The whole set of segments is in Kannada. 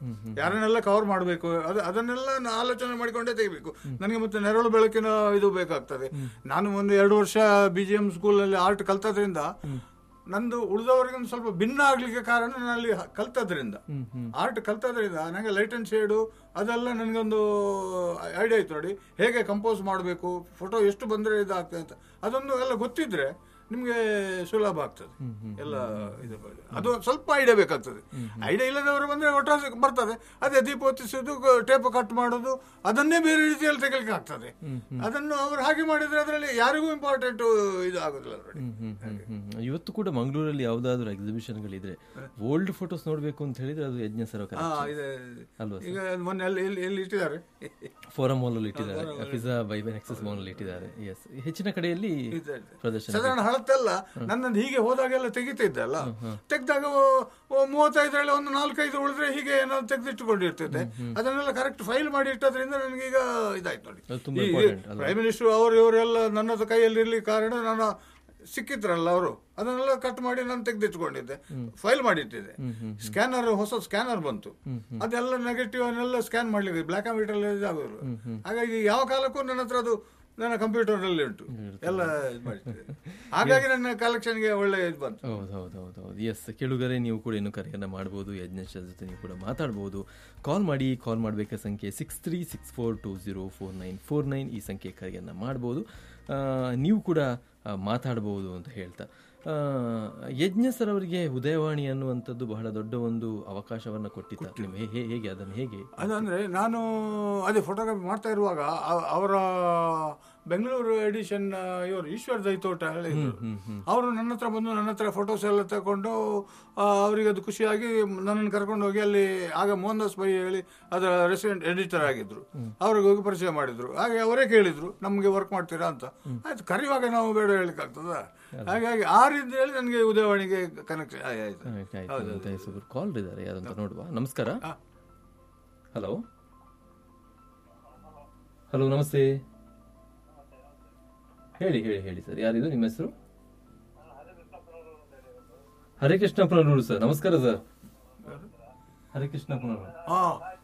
ಯಾರನ್ನೆಲ್ಲ ಕವರ್ ಮಾಡಬೇಕು ಅದು ಅದನ್ನೆಲ್ಲ ನಾ ಆಲೋಚನೆ ಮಾಡಿಕೊಂಡೇ ತೆಗಿಬೇಕು ನನಗೆ ಮತ್ತೆ ನೆರಳು ಬೆಳಕಿನ ಇದು ಬೇಕಾಗ್ತದೆ ನಾನು ಒಂದು ಎರಡು ವರ್ಷ ಬಿ ಜಿ ಎಂ ಸ್ಕೂಲಲ್ಲಿ ಆರ್ಟ್ ಕಲ್ತದ್ರಿಂದ ನಂದು ಉಳಿದವರಿಗೆ ಒಂದು ಸ್ವಲ್ಪ ಭಿನ್ನ ಆಗ್ಲಿಕ್ಕೆ ಕಾರಣ ನಾನು ಅಲ್ಲಿ ಹ- ಕಲ್ತದ್ರಿಂದ ಆರ್ಟ್ ಕಲ್ತದ್ರಿಂದ ನನಗೆ ಲೈಟ್ ಅಂಡ್ ಶೇಡು ಅದೆಲ್ಲ ನನಗೊಂದು ಐಡಿಯಾ ಇತ್ತು ನೋಡಿ ಹೇಗೆ ಕಂಪೋಸ್ ಮಾಡಬೇಕು ಫೋಟೋ ಎಷ್ಟು ಬಂದರೆ ಇದಾಗ್ತದೆ ಅಂತ ಅದೊಂದು ಎಲ್ಲ ಗೊತ್ತಿದ್ರೆ ನಿಮಗೆ ಸುಲಭ ಆಗ್ತದೆ ಎಲ್ಲ ಇದು ಅದು ಸ್ವಲ್ಪ ಐಡಿಯಾ ಬೇಕಾಗ್ತದೆ ಐಡಿಯಾ ಇಲ್ಲದವರು ಬಂದ್ರೆ ಒಟ್ಟಾರೆ ಬರ್ತದೆ ಅದೇ ದೀಪ ಹೊತ್ತಿಸೋದು ಟೇಪ್ ಕಟ್ ಮಾಡೋದು ಅದನ್ನೇ ಬೇರೆ ರೀತಿಯಲ್ಲಿ ತೆಗಿಲಿಕ್ಕೆ ಆಗ್ತದೆ ಅದನ್ನು ಅವರು ಹಾಗೆ ಮಾಡಿದ್ರೆ ಅದರಲ್ಲಿ ಯಾರಿಗೂ ಇಂಪಾರ್ಟೆಂಟ್ ಇದು ಆಗೋದಿಲ್ಲ ನೋಡಿ ಹ್ಮ್, ಹ್ಮ್, ಹ್ಮ್, ಹ್ಮ್. ಇವತ್ತು ಕೂಡ ಮಂಗಳೂರಲ್ಲಿ ಯಾವ್ದಾದ್ರು ಎಕ್ಸಿಬಿಷನ್ಗಳಿದ್ರೆ ಓಲ್ಡ್ ಫೋಟೋಸ್ ನೋಡ್ಬೇಕು ಅಂತ ಹೇಳಿದ್ರೆ ಅದು ಯಜ್ಞ ಸರ್ ಹಾ ಇದೆ ಅಲ್ವಾ ಈಗ ಮೊನ್ನೆ ಅಲ್ಲಿ ಎಲ್ಲಿ ಎಲ್ಲಿ ಇಟ್ಟಿದ್ದಾರೆ ಫೋರಂ ಮಾಲ್ ಅಲ್ಲಿ ಇಟ್ಟಿದ್ದಾರೆ ಪಿಜ್ಜಾ ಬೈಬನ್ ಎಕ್ಸಸ್ ಮಾಲ್ ಅಲ್ಲಿ ಇಟ್ಟಿದ್ದಾರೆ ಎಸ್ ಹೆಚ್ಚಿನ ಕಡೆಯಲ್ಲಿ ಇದೆ. ಪ್ರದರ್ಶನ ಸಾಧಾರಣ ಹಳತ್ತೆಲ್ಲ ನನ್ನದು ಹೀಗೆ ಹೋದಾಗೆಲ್ಲ ತೆಗಿತಾ ಇದ್ದಲ್ಲ ತೆಗ್ದಾಗ ಮೂವತ್ತೈದರಲ್ಲಿ ಒಂದು ನಾಲ್ಕೈದು ಉಳಿದ್ರೆ ಹೀಗೆ ಏನಾದ್ರು ತೆಗೆದಿಟ್ಟುಕೊಂಡಿರ್ತೈತೆ ಅದನ್ನೆಲ್ಲ ಕರೆಕ್ಟ್ ಫೈಲ್ ಮಾಡಿ ಇಟ್ಟದ್ರಿಂದ ನನಗೆ ಈಗ ಇದಾಯ್ತು ನೋಡಿ ಅದು ತುಂಬಾ important ಅಲ್ವಾ? ಪ್ರೈಮ್ ಮಿನಿಸ್ಟರ್ ಅವರು ಇವರೆಲ್ಲ ನನ್ನದು ಕೈಯಲ್ಲಿ ಇರ್ಲಿಕ್ಕೆ ಕಾರಣ ನಾನು ಸಿಕ್ಕಿದ್ರಲ್ಲ ಅವರು ಅದನ್ನೆಲ್ಲ ಕಟ್ ಮಾಡಿ ನಾನು ತೆಗೆದಿಟ್ಕೊಂಡಿದ್ದೆ ಫೈಲ್ ಮಾಡಿಟ್ಟಿದ್ದೆ ಸ್ಕ್ಯಾನರ್ ಹೊಸ ಸ್ಕ್ಯಾನರ್ ಬಂತು ಅದೆಲ್ಲ ನೆಗೆಟಿವ್ ಅನ್ನೆಲ್ಲ ಸ್ಕ್ಯಾನ್ ಮಾಡ್ಲಿಕ್ಕೆ ಬ್ಲಾಕ್ ಆ್ಯಂಡ್ ವೈಟ್ ಅಲ್ಲಿ ಇದಾಗೋರು ಹಾಗಾಗಿ ಯಾವ ಕಾಲಕ್ಕೂ ನನ್ನ ಹತ್ರ ಅದು ನನ್ನ ಕಂಪ್ಯೂಟರ್ ಅಲ್ಲಿ ಉಂಟು ಎಲ್ಲ ಇದ್ ಮಾಡಿಟ್ಟಿದೆ ಹಾಗಾಗಿ ನನ್ನ ಕಲೆಕ್ಷನ್ಗೆ ಒಳ್ಳೆ ಇದು ಬಂತು ಹೌದು ಹೌದು ಹೌದು ಹೌದು ಎಸ್ ಕೇಳುಗರೆ ನೀವು ಕೂಡ ಇನ್ನು ಕರೆಯನ್ನು ಮಾಡ್ಬೋದು ಯಜ್ಞೇಶ್ ಜೊತೆ ನೀವು ಕೂಡ ಮಾತಾಡ್ಬೋದು ಕಾಲ್ ಮಾಡಿ ಕಾಲ್ ಮಾಡಬೇಕಾದ ಸಂಖ್ಯೆ six three six four two zero four nine four nine ಈ ಸಂಖ್ಯೆ ಕರೆಯನ್ನು ಮಾಡ್ಬೋದು ಆ, ನೀವು ಕೂಡ ಆ, ಮಾತಾಡ್ಬೋದು ಅಂತ ಹೇಳ್ತಾ ಆ, ಯಜ್ಞ ಸರ್ ಅವರಿಗೆ ಉದಯವಾಣಿ ಅನ್ನುವಂಥದ್ದು ಬಹಳ ದೊಡ್ಡ ಒಂದು ಅವಕಾಶವನ್ನು ಕೊಟ್ಟಿದ್ದ ನಿಮ್ಗೆ ಹೇ- ಹೇ- ಹೇಗೆ ಅದನ್ನು ಹೇಗೆ ಅದಂದ್ರೆ ನಾನು ಅದೇ ಫೋಟೋಗ್ರಫಿ ಮಾಡ್ತಾ ಇರುವಾಗ ಅ- ಅವರ ಬೆಂಗಳೂರು ಎಡಿಷನ್ ಇವರು ಈಶ್ವರ್ ದೈತೋಟ ಹೇಳಿದ್ರು ಅವರು ನನ್ನ ಹತ್ರ ಬಂದು ನನ್ನ ಹತ್ರ ಫೋಟೋಸ್ ಎಲ್ಲ ತಗೊಂಡು ಆ, ಅವರಿಗೆ ಅದು ಖುಷಿಯಾಗಿ ನನ್ನನ್ನು ಕರ್ಕೊಂಡು ಹೋಗಿ ಅಲ್ಲಿ ಆಗ ಮೋಹನ್ ದಾಸ್ ಪೈ ಹೇಳಿ ಅದರ ರೆಸಿಡೆಂಟ್ ಎಡಿಟರ್ ಆಗಿದ್ರು ಅವ್ರಿಗೆ ಹೋಗಿ ಪರಿಚಯ ಮಾಡಿದ್ರು ಹಾಗೆ ಅವರೇ ಕೇಳಿದ್ರು ನಮಗೆ ವರ್ಕ್ ಮಾಡ್ತೀರಾ ಅಂತ ಆಯ್ತು ಕರೆಯುವಾಗ ನಾವು ಬೇಡ ಹೇಳಿಕ್ಕಾಗ್ತದ ಹಾಗಾಗಿ ಆ ರೀತಿ ಹೇಳಿ ನನಗೆ ಉದಯವಾಣಿಗೆ ಕನೆಕ್ಷನ್ ಆಯ್ತು ಆಯ್ತು ಅಂತ ಹೆಸರು ಕಾಲ್ ಇದ್ದಾರೆ ಯಾರಂತ ನೋಡುವ ನಮಸ್ಕಾರ ಹಲೋ ಹಲೋ ನಮಸ್ತೆ ಹೇಳಿ ಹೇಳಿ ಹೇಳಿ ಸರ್ ಯಾರಿದು ನಿಮ್ಮ ಹೆಸರು ಹರಿಕೃಷ್ಣಪ್ಪನವರು ಸರ್ ನಮಸ್ಕಾರ ಸರ್ ಹರಿಕೃಷ್ಣಪ್ಪನವರು ಹಾ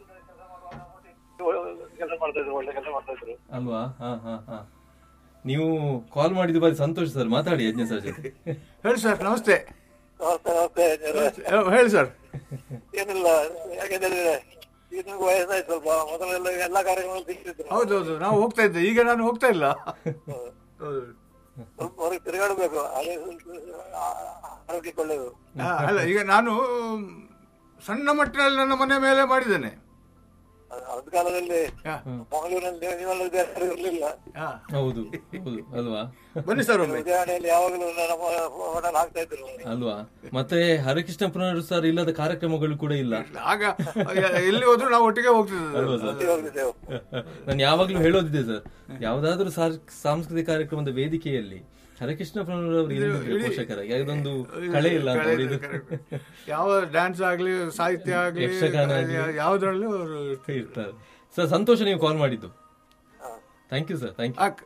ಕೆಲಸ ಮಾಡ್ತಾ ಇದ್ರು ಒಳ್ಳೆ ಕೆಲಸ ಮಾಡ್ತಾ ಇದ್ರು ಅಲ್ವಾ ಹಾ ಹಾ ಹಾ ನೀವು ಕಾಲ್ ಮಾಡಿದ್ದು ಬಾರಿ ಸಂತೋಷ ಸರ್ ಮಾತಾಡಿ ಯಜ್ಞ ಸರ್ ಜೊತೆ ಹೇಳಿ ಸರ್ ನಮಸ್ತೆ ನಮಸ್ತೆ ನಮಸ್ತೆ ಏ, ಹೇಳಿ ಸರ್ ಏನಿಲ್ಲ ಯಾಕೆಂದ್ರೆ ಈಗ ನಿಮ್ಗೆ ವಯಸ್ಸಾಯ್ತು ಸ್ವಲ್ಪ ಮೊದಲೆಲ್ಲ ಎಲ್ಲಾ ಕಾರ್ಯಕ್ರಮ ಸಿಗ್ತಿದ್ರು ಹೌದೌದು ನಾವು ಹೋಗ್ತಾ ಇದ್ದೆ ಈಗ ನಾನು ಹೋಗ್ತಾ ಇಲ್ಲ ಹೌದು. ಸ್ವಲ್ಪ ಹೊರಗೆ ತಿರುಗಾಡಬೇಕು ಅದೇ ಸ್ವಲ್ಪ ಆರೋಗ್ಯಕ್ಕೆ ಒಳ್ಳೇದು ಆ, ಅಲ್ಲ ಈಗ ನಾನು ಸಣ್ಣ ಮಟ್ಟಿನಲ್ಲಿ ನನ್ನ ಮನೆ ಮೇಲೆ ಮಾಡಿದ್ದೇನೆ ಅದ್ ಕಾಲದಲ್ಲಿ ಯಾ, ಮಂಗಳೂರಿನಲ್ಲಿ ನೀವೆಲ್ಲ ಜಾಸ್ತಿ ಇರ್ಲಿಲ್ಲ ಯಾ. ಹೌದು ಹೌದು ಅಲ್ವಾ ಬನ್ನಿ ಸರ್ ಒಮ್ಮೆ ಉದಯವಾಣಿಯಲ್ಲಿ ಯಾವಾಗಲೂ ನಮ್ಮ ಹೋಟೆಲ್ ಹಾಕ್ತಾ ಇದ್ರು ಅಲ್ವಾ ಮತ್ತೆ ಹರಿಕೃಷ್ಣಪ್ಪನವರು ಸರ್ ಇಲ್ಲದ ಕಾರ್ಯಕ್ರಮಗಳು ಕೂಡ ಇಲ್ಲ ಆಗ ಎಲ್ಲಿ ಹೋದ್ರು ನಾವು ಒಟ್ಟಿಗೆ ಹೋಗ್ತಿದ್ದೆ ಅಲ್ವಾ ಸರ್ ಹೋಗ್ತಿದ್ದೆವು ನಾನು ಯಾವಾಗ್ಲೂ ಹೇಳೋದಿದೆ ಸರ್ ಯಾವ್ದಾದ್ರು ಸಾರ್- ಸಾಂಸ್ಕೃತಿಕ ಕಾರ್ಯಕ್ರಮದ ವೇದಿಕೆಯಲ್ಲಿ ಹರಿಕೃಷ್ಣಪ್ಪನವರು ಇರಬೇಕು ಪೋಷಕರಾಗಿ ಅದೊಂದು ಕಳೆ ಇಲ್ಲ ಅಂತ ಅವ್ರು ಇದು- ಯಾವ ಡ್ಯಾನ್ಸ್ ಆಗ್ಲಿ ಸಾಹಿತ್ಯ ಆಗ್ಲಿ ಯಕ್ಷಗಾನ ಆಗ್ಲಿ. ಯಾವ್ದ್ರಲ್ಲೂ ಅವರು ಇರ್ತಾರೆ ಸರ್ ಸಂತೋಷ ನೀವು ಕಾಲ್ ಮಾಡಿದ್ದು ಥ್ಯಾಂಕ್ ಯು ಸರ್ ಥ್ಯಾಂಕ್ ಆಕ್-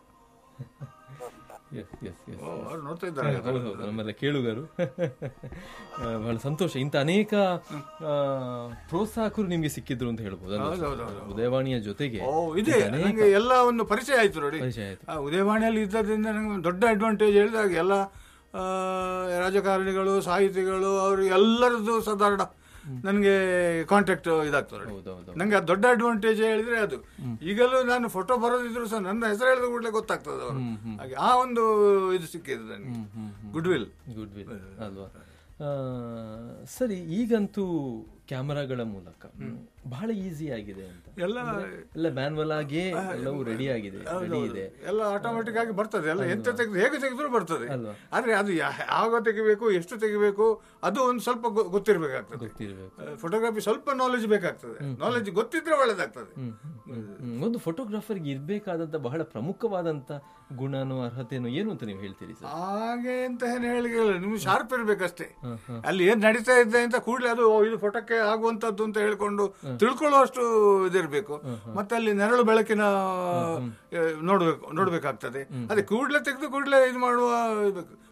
ಯು ಎಸ್ ಎಸ್ ಎಸ್ ಓ, ಅವ್ರು ನೋಡ್ತಾ ಇದ್ದಾರೆ ಹೌದು ಹೌದು ನಮ್ಮೆಲ್ಲ ಕೇಳುಗರು ಆ, ಬಹಳ ಸಂತೋಷ ಇಂಥ ಅನೇಕ ಆ, ಪ್ರೋತ್ಸಾಹಕರು ನಿಮ್ಗೆ ಸಿಕ್ಕಿದ್ರು ಅಂತ ಹೇಳ್ಬೋದು ಅಲ್ವಾ ಹೌದು, ಸರ್? ಹೌದು, ಹೌದು. ಉದಯವಾಣಿಯ ಜೊತೆಗೆ ಓ ಇದೆ ನನಗೆ ಎಲ್ಲ ಒಂದು ಪರಿಚಯ ಆಯ್ತು ನೋಡಿ ಪರಿಚಯ ಆಯ್ತು ಆ, ಉದಯವಾಣಿಯಲ್ಲಿ ಇದ್ದದ್ರಿಂದ ನನಗೆ ಒಂದು ದೊಡ್ಡ ಅಡ್ವಾಂಟೇಜ್ ಹೇಳಿದಾಗ ಎಲ್ಲ ಆ, ರಾಜಕಾರಣಿಗಳು ಸಾಹಿತಿಗಳು ಅವರು ಎಲ್ಲರದ್ದು ಸಾಧಾರಣ ನನಗೆ ಕಾಂಟ್ಯಾಕ್ಟ್ ಇದಾಗ್ತದೆ ನೋಡಿ. ಹೌದು ಹೌದು ನಂಗೆ ಅದು ದೊಡ್ಡ ಅಡ್ವಾಂಟೇಜ್ ಹೇಳಿದ್ರೆ ಅದು ಈಗಲೂ ನಾನು ಫೋಟೋ ಬರೋದಿದ್ರು ಸಹ ನನ್ನ ಹೆಸರು ಹೇಳಿದ ಕೂಡಲೇ ಗೊತ್ತಾಗ್ತದೆ ಅವರು ಹಾಗೆ ಆ ಒಂದು ಇದು ಸಿಕ್ಕಿದೆ ನನಗೆ ಗುಡ್ ವಿಲ್ ಗುಡ್ ವಿಲ್ ಅಲ್ವಾ ಆ, ಸರಿ ಈಗಂತೂ ಕ್ಯಾಮರಾಗಳ ಮೂಲಕ ಬಹಳ ಈಸಿ ಆಗಿದೆ ಅಂತ ಎಲ್ಲ ಎಲ್ಲ ಮ್ಯಾನ್ವಲ್ ಆಗೇ ಎಲ್ಲವೂ ರೆಡಿ ಆಗಿದೆ ರೆಡಿ ಇದೆ ಎಲ್ಲ ಆಟೋಮೆಟಿಕ್ ಆಗಿ ಬರ್ತದೆ ಎಲ್ಲ ಎಂತ ತೆಗೆದು ಹೇಗೆ ತೆಗೆದ್ರು ಬರ್ತದೆ ಅಲ್ವಾ? ಆದ್ರೆ ಅದು ಯಾ- ಯಾವಾಗ ತೆಗಿಬೇಕು ಎಷ್ಟು ತೆಗಿಬೇಕು ಅದು ಒಂದು ಸ್ವಲ್ಪ ಗೊ- ಗೊತ್ತಿರ್ಬೇಕಾಗ್ತದೆ ಗೊತ್ತಿರಬೇಕು ಫೋಟೋಗ್ರಫಿ ಸ್ವಲ್ಪ ನಾಲೆಜ್ ಬೇಕಾಗ್ತದೆ ನಾಲೆಜ್ ಗೊತ್ತಿದ್ರೆ ಒಳ್ಳೇದಾಗ್ತದೆ ಒಂದು ಫೋಟೋಗ್ರಾಫರ್ಗೆ ಇರ್ಬೇಕಾದಂತ ಬಹಳ ಪ್ರಮುಖವಾದಂತ ಗುಣನೋ ಅರ್ಹತೆನೋ ಏನು ಅಂತ ನೀವು ಹೇಳ್ತೀರಿ ಸರ್ ಹಾಗೆ ಅಂತ ಏನು ಹೇಳಿಲ್ಲ ನಿಮ್ಗೆ ಶಾರ್ಪ್ ಇರ್ಬೇಕಷ್ಟೇ ಅಲ್ಲಿ ಏನ್ ನಡೀತಾ ಇದೆ ಅಂತ ಕೂಡಲೇ ಅದು ಓ, ಇದು ಫೋಟೋಕ್ಕೆ ಆಗುವಂತದ್ದು ಅಂತ ಹೇಳ್ಕೊಂಡು ತಿಳ್ಕೊಳ್ಳುವಷ್ಟು ಇದಿರ್ಬೇಕು ಮತ್ತೆ ಅಲ್ಲಿ ನೆರಳು ಬೆಳಕಿನ ಆ, ನೋಡ್ಬೇಕು ನೋಡ್ಬೇಕಾಗ್ತದೆ ಅದೇ ಕೂಡಲೇ ತೆಗೆದು ಕೂಡಲೇ ಇದು ಮಾಡುವ ಇರ್ಬೇಕು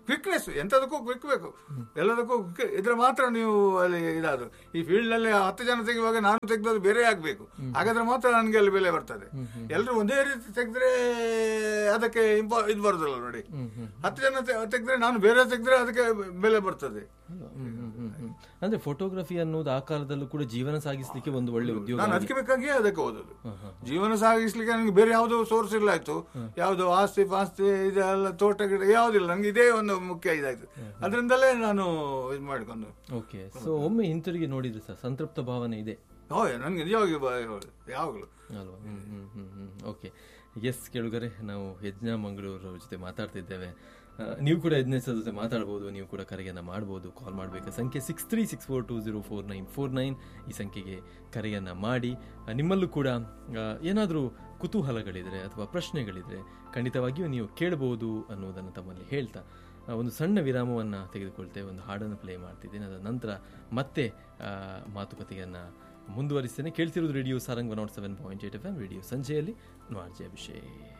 ಕ್ವಿಕ್ನೆಸ್ ಎಂತದಕ್ಕೂ ಕ್ವಿಕ್ ಬೇಕು ಎಲ್ಲದಕ್ಕೂ quick ಇದ್ರೆ ಮಾತ್ರ ನೀವು ಅಲ್ಲಿ ಇದಾದ್ರು ಈ ಫೀಲ್ಡ್ ಅಲ್ಲಿ ಹತ್ತು ಜನ ತೆಗೆಯುವಾಗ ನಾನು ತೆಗೆದದ್ದು ಬೇರೆ ಆಗ್ಬೇಕು ಹಾಗಾದ್ರೆ ಮಾತ್ರ ನನಗೆ ಅಲ್ಲಿ ಬೆಲೆ ಬರ್ತದೆ ಎಲ್ಲರೂ ಒಂದೇ ರೀತಿ ತೆಗೆದ್ರೆ ಅದಕ್ಕೆ ಇಂಪಾ ಇದು ಬರುದಿಲ್ಲ ನೋಡಿ ಹತ್ತು ಜನ te- ತೆಗೆದ್ರೆ ನಾನು ಬೇರೆ ತೆಗೆದ್ರೆ ಅದಕ್ಕೆ ಬೆಲೆ ಬರ್ತದೆ ಅಲ್ವಾ? ಹ್ಮ್, ಹ್ಮ್, ಹ್ಮ್, ಹ್ಮ್. ಅಂದ್ರೆ ಫೋಟೋಗ್ರಫಿ ಅನ್ನೋದು ಆ ಕಾಲದಲ್ಲೂ ಕೂಡ ಜೀವನ ಸಾಗಿಸ್ಲಿಕ್ಕೆ ಒಂದು ಒಳ್ಳೆ ಉದ್ಯೋಗ ನಾನು ಅದಕ್ಕೆ ಬೇಕಾಗಿಯೇ ಅದಕ್ಕೆ ಓದೋದು ಜೀವನ ಸಾಗಿಸ್ಲಿಕ್ಕೆ ನನಗೆ ಬೇರೆ ಯಾವುದೋ ಸೋರ್ಸ್ ಇಲ್ಲ ಆಯ್ತು ಯಾವುದು ಆಸ್ತಿ ಪಾಸ್ತಿ ಇದೆಲ್ಲ ತೋಟ ಗಿಡ ಯಾವುದಿಲ್ಲ ನನಗೆ ಇದೇ ಒಂದು ಮುಖ್ಯ ಇದಾಯ್ತು ಅದರಿಂದಲೇ ನಾನು ಇದು ಮಾಡಿಕೊಂಡು ಓಕೆ ಸೊ ಒಮ್ಮೆ ಹಿಂತಿರುಗಿ ನೋಡಿದ್ರೆ ಸರ್ ಸಂತೃಪ್ತ ಭಾವನೆ ಇದೆ ಹೌದು ನನಗೆ ನಿಜವಾಗಿ ಯಾವಾಗಲೂ ಅಲ್ವಾ ಹ್ಮ್ ಹ್ಮ್ ಹ್ಮ್ ಹ್ಮ್ ಓಕೆ ಎಸ್ ಕೇಳುಗರೆ ನಾವು ಯಜ್ಞ ಮಂಗಳೂರು ಜೊತೆ ಮಾತಾಡ್ತಿದ್ದೇವೆ ಆ, ನೀವು ಕೂಡ ಯಜ್ಞ ಸರ್ ಜೊತೆ ಮಾತಾಡ್ಬೋದು ನೀವು ಕೂಡ ಕರೆಯನ್ನು ಮಾಡ್ಬೋದು ಕಾಲ್ ಮಾಡಬೇಕು ಸಂಖ್ಯೆ six three six four two zero four nine four nine ಈ ಸಂಖ್ಯೆಗೆ ಕರೆಯನ್ನು ಮಾಡಿ ಆ, ನಿಮ್ಮಲ್ಲೂ ಕೂಡ ಏನಾದರೂ ಕುತೂಹಲಗಳಿದ್ರೆ ಅಥವಾ ಪ್ರಶ್ನೆಗಳಿದ್ರೆ ಖಂಡಿತವಾಗಿಯೂ ನೀವು ಕೇಳಬಹುದು ಅನ್ನೋದನ್ನು ತಮ್ಮಲ್ಲಿ ಹೇಳ್ತಾ ಆ, ಒಂದು ಸಣ್ಣ ವಿರಾಮವನ್ನು ತೆಗೆದುಕೊಳ್ತೇವೆ ಒಂದು ಹಾಡನ್ನು ಪ್ಲೇ ಮಾಡ್ತಿದ್ದೇನೆ ಅದರ ನಂತರ ಮತ್ತೆ ಆ, ಮಾತುಕತೆಯನ್ನು ಮುಂದುವರಿಸ್ತೇನೆ ಕೇಳ್ತಿರೋದು radio Sarang one nought seven point eight F M radio ಸಂಜೆಯಲ್ಲಿ ನಾರ್ಜೆ ಅಭಿಷೇಕ್